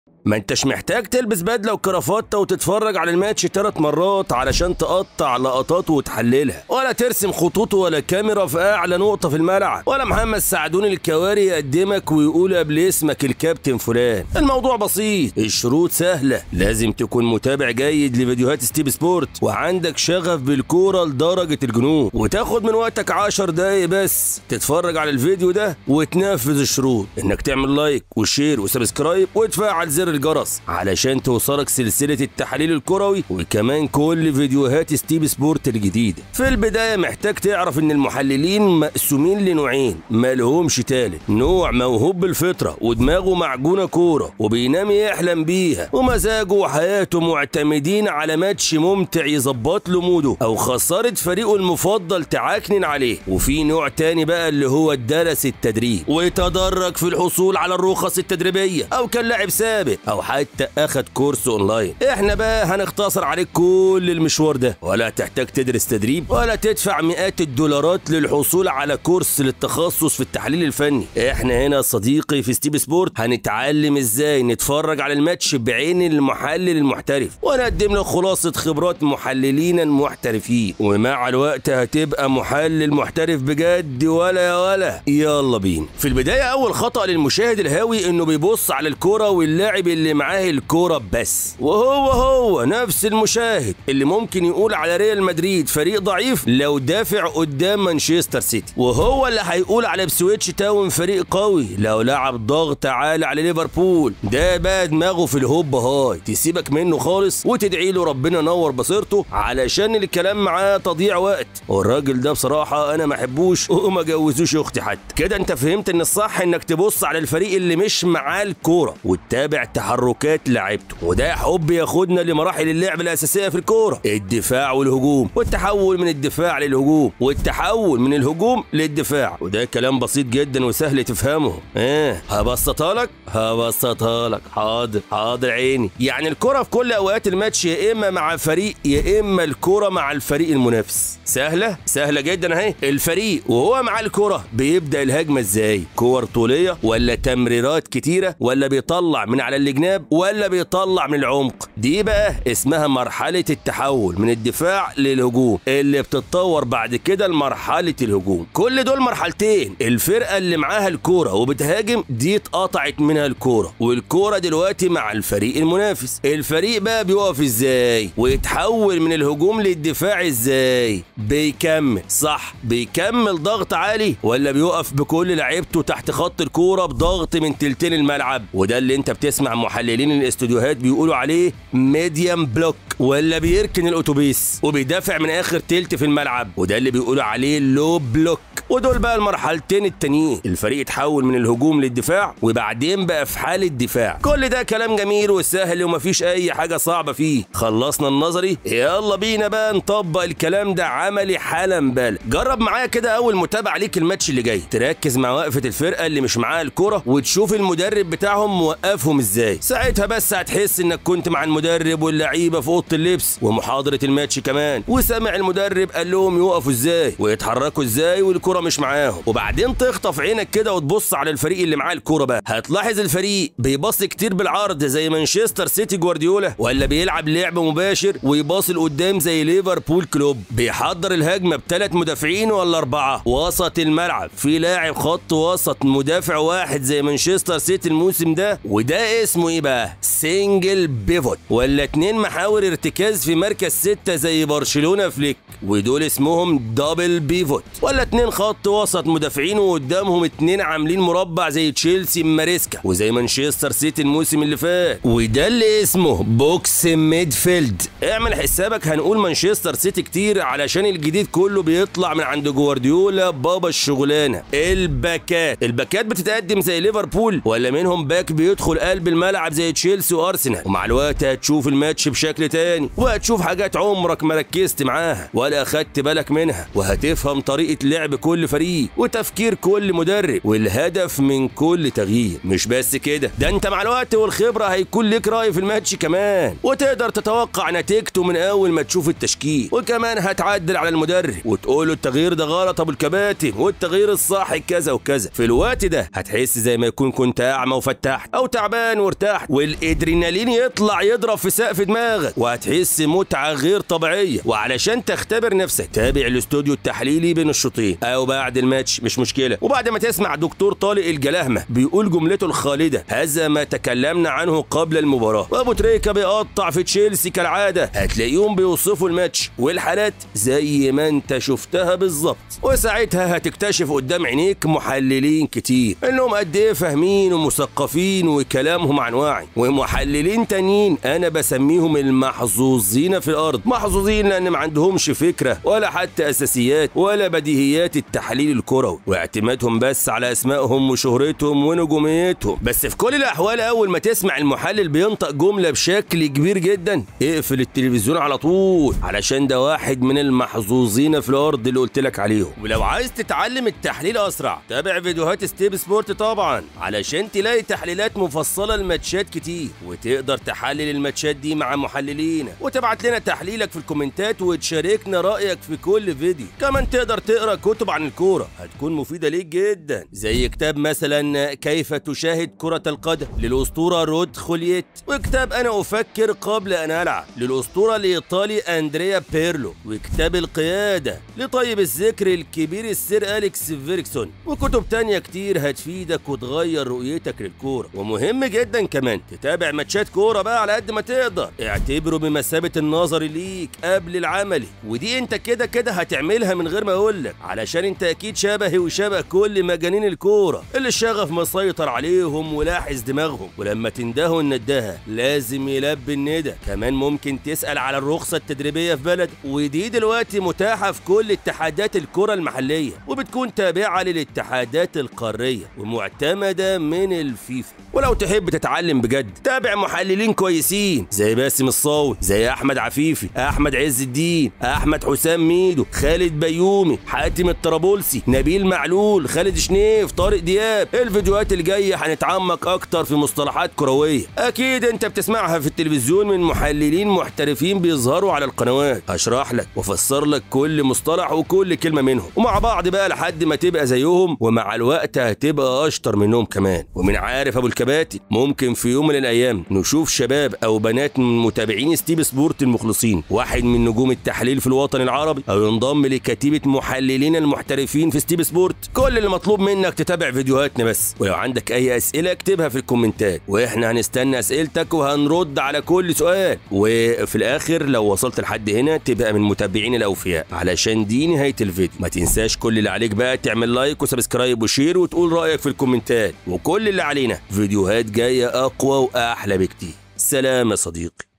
ما انتش محتاج تلبس بدله وكرافته وتتفرج على الماتش ثلاث مرات علشان تقطع لقطاته وتحللها ولا ترسم خطوط ولا كاميرا في اعلى نقطه في الملعب ولا محمد سعدون الكواري يقدمك ويقول قبل اسمك الكابتن فلان الموضوع بسيط الشروط سهله لازم تكون متابع جيد لفيديوهات ستيب سبورت وعندك شغف بالكوره لدرجه الجنون وتاخد من وقتك 10 دقايق بس تتفرج على الفيديو ده وتنفذ الشروط انك تعمل لايك وشير وسبسكرايب وتفعل زر الجرس علشان توصلك سلسلة التحليل الكروي وكمان كل فيديوهات ستيب سبورت الجديدة في البداية محتاج تعرف ان المحللين مقسومين لنوعين مالهمش تالت نوع موهوب بالفطرة ودماغه معجونة كورة وبينام يحلم بيها ومزاجه وحياته معتمدين على ماتش ممتع يظبط له موده او خسارة فريقه المفضل تعكنن عليه وفي نوع تاني بقى اللي هو درس التدريب ويتدرج في الحصول على الرخص التدريبية او كان لاعب سابق او حتى اخد كورس اونلاين احنا بقى هنختصر عليك كل المشوار ده ولا تحتاج تدرس تدريب ولا تدفع مئات الدولارات للحصول على كورس للتخصص في التحليل الفني احنا هنا يا صديقي في ستيب سبورت هنتعلم ازاي نتفرج على الماتش بعين المحلل المحترف ونقدم لك خلاصة خبرات محللين المحترفين ومع الوقت هتبقى محلل محترف بجد ولا يا ولا يلا بينا في البداية اول خطأ للمشاهد الهاوي انه بيبص على الكرة واللاعب اللي معاه الكرة بس وهو هو نفس المشاهد اللي ممكن يقول على ريال مدريد فريق ضعيف لو دافع قدام مانشستر سيتي وهو اللي هيقول على بسويتش تاون فريق قوي لو لعب ضغط عالي على ليفربول ده بقى دماغه في الهوب هاي تسيبك منه خالص وتدعي له ربنا نور بصيرته علشان الكلام معاه تضييع وقت والراجل ده بصراحة انا ما احبوش وما جوزوش اختي حتى كده انت فهمت ان الصح انك تبص على الفريق اللي مش معاه الكورة وتتابع تحركات لعيبته وده حب ياخدنا لمراحل اللعب الاساسيه في الكوره الدفاع والهجوم والتحول من الدفاع للهجوم والتحول من الهجوم للدفاع وده كلام بسيط جدا وسهل تفهمه ايه هبسطها لك هبسطها لك حاضر حاضر عيني يعني الكره في كل اوقات الماتش يا اما مع فريق يا اما الكره مع الفريق المنافس سهله سهله جدا اهي الفريق وهو مع الكره بيبدا الهجمه ازاي كور طوليه ولا تمريرات كتيره ولا بيطلع من على الجناب ولا بيطلع من العمق دي بقى اسمها مرحلة التحول من الدفاع للهجوم اللي بتتطور بعد كده لمرحلة الهجوم كل دول مرحلتين الفرقة اللي معاها الكورة وبتهاجم دي اتقطعت منها الكورة والكورة دلوقتي مع الفريق المنافس الفريق بقى بيقف ازاي ويتحول من الهجوم للدفاع ازاي بيكمل صح بيكمل ضغط عالي ولا بيقف بكل لعيبته تحت خط الكورة بضغط من تلتين الملعب وده اللي انت بتسمع محللين الاستوديوهات بيقولوا عليه ميديم بلوك ولا بيركن الاتوبيس وبيدافع من اخر تلت في الملعب وده اللي بيقولوا عليه لو بلوك ودول بقى المرحلتين التانيين الفريق اتحول من الهجوم للدفاع وبعدين بقى في حالة دفاع كل ده كلام جميل وسهل ومفيش اي حاجة صعبة فيه خلصنا النظري يلا بينا بقى نطبق الكلام ده عملي حالا بال جرب معايا كده اول متابعة ليك الماتش اللي جاي تركز مع وقفة الفرقة اللي مش معاها الكرة وتشوف المدرب بتاعهم موقفهم ازاي ساعتها بس هتحس انك كنت مع المدرب واللعيبة في اوضة اللبس ومحاضرة الماتش كمان وسامع المدرب قال لهم يقفوا ازاي ويتحركوا ازاي والكرة مش معاهم وبعدين تخطف عينك كده وتبص على الفريق اللي معاه الكوره بقى هتلاحظ الفريق بيباص كتير بالعرض زي مانشستر سيتي جوارديولا ولا بيلعب لعب مباشر ويباص لقدام زي ليفربول كلوب بيحضر الهجمه بثلاث مدافعين ولا اربعه وسط الملعب في لاعب خط وسط مدافع واحد زي مانشستر سيتي الموسم ده وده اسمه ايه بقى سنجل بيفوت ولا اتنين محاور ارتكاز في مركز ستة زي برشلونه فليك ودول اسمهم دبل بيفوت ولا اتنين خط وسط مدافعين وقدامهم اتنين عاملين مربع زي تشيلسي ماريسكا وزي مانشستر سيتي الموسم اللي فات وده اللي اسمه بوكس ميدفيلد اعمل حسابك هنقول مانشستر سيتي كتير علشان الجديد كله بيطلع من عند جوارديولا بابا الشغلانه الباكات الباكات بتتقدم زي ليفربول ولا منهم باك بيدخل قلب الملعب زي تشيلسي وارسنال ومع الوقت هتشوف الماتش بشكل تاني وهتشوف حاجات عمرك ما ركزت معاها ولا اخدت بالك منها وهتفهم طريقه لعب كل كل فريق وتفكير كل مدرب والهدف من كل تغيير مش بس كده ده انت مع الوقت والخبره هيكون ليك راي في الماتش كمان وتقدر تتوقع نتيجته من اول ما تشوف التشكيل وكمان هتعدل على المدرب وتقول له التغيير ده غلط ابو الكباتن والتغيير الصح كذا وكذا في الوقت ده هتحس زي ما يكون كنت اعمى وفتحت او تعبان وارتحت والادرينالين يطلع يضرب في سقف دماغك وهتحس متعه غير طبيعيه وعلشان تختبر نفسك تابع الاستوديو التحليلي بين الشوطين او بعد الماتش مش مشكله وبعد ما تسمع دكتور طارق الجلاهمه بيقول جملته الخالده هذا ما تكلمنا عنه قبل المباراه وابو تريكه بيقطع في تشيلسي كالعاده هتلاقيهم بيوصفوا الماتش والحالات زي ما انت شفتها بالظبط وساعتها هتكتشف قدام عينيك محللين كتير انهم قد ايه فاهمين ومثقفين وكلامهم عن وعي ومحللين تانيين انا بسميهم المحظوظين في الارض محظوظين لان ما عندهمش فكره ولا حتى اساسيات ولا بديهيات التحليل الكروي واعتمادهم بس على اسمائهم وشهرتهم ونجوميتهم بس في كل الاحوال اول ما تسمع المحلل بينطق جمله بشكل كبير جدا اقفل التلفزيون على طول علشان ده واحد من المحظوظين في الارض اللي قلت لك عليهم ولو عايز تتعلم التحليل اسرع تابع فيديوهات ستيب سبورت طبعا علشان تلاقي تحليلات مفصله لماتشات كتير وتقدر تحلل الماتشات دي مع محللين وتبعت لنا تحليلك في الكومنتات وتشاركنا رايك في كل فيديو كمان تقدر تقرا كتب عن الكوره هتكون مفيده ليك جدا زي كتاب مثلا كيف تشاهد كره القدم للاسطوره رود خوليت وكتاب انا افكر قبل ان العب للاسطوره الايطالي اندريا بيرلو وكتاب القياده لطيب الذكر الكبير السير اليكس فيركسون وكتب تانية كتير هتفيدك وتغير رؤيتك للكوره ومهم جدا كمان تتابع ماتشات كوره بقى على قد ما تقدر اعتبره بمثابه النظري ليك قبل العملي ودي انت كده كده هتعملها من غير ما اقول لك علشان انت اكيد شبهي وشبه كل مجانين الكوره اللي الشغف مسيطر عليهم ولاحظ دماغهم ولما تندهوا الندهه لازم يلبي الندى كمان ممكن تسال على الرخصه التدريبيه في بلد ودي دلوقتي متاحه في كل اتحادات الكره المحليه وبتكون تابعه للاتحادات القاريه ومعتمده من الفيفا ولو تحب تتعلم بجد تابع محللين كويسين زي باسم الصاوي زي احمد عفيفي احمد عز الدين احمد حسام ميدو خالد بيومي حاتم الطرابلسي نبيل معلول خالد شنيف طارق دياب الفيديوهات اللي جايه هنتعمق اكتر في مصطلحات كرويه اكيد انت بتسمعها في التلفزيون من محللين محترفين بيظهروا على القنوات هشرح لك وافسر لك كل مصطلح وكل كلمه منهم ومع بعض بقى لحد ما تبقى زيهم ومع الوقت هتبقى اشطر منهم كمان ومن عارف ابو الكباتن ممكن في يوم من الايام نشوف شباب او بنات من متابعين ستيب سبورت المخلصين واحد من نجوم التحليل في الوطن العربي او ينضم لكتيبه محللين المحترفين في ستيب سبورت كل اللي مطلوب منك تتابع فيديوهاتنا بس ولو عندك اي اسئله اكتبها في الكومنتات واحنا هنستنى اسئلتك وهنرد على كل سؤال وفي الاخر لو وصلت لحد هنا تبقى من متابعين الاوفياء علشان دي نهايه الفيديو ما تنساش كل اللي عليك بقى تعمل لايك وسبسكرايب وشير وتقول رايك في الكومنتات وكل اللي علينا فيديوهات جايه اقوى واحلى بكتير سلام يا صديقي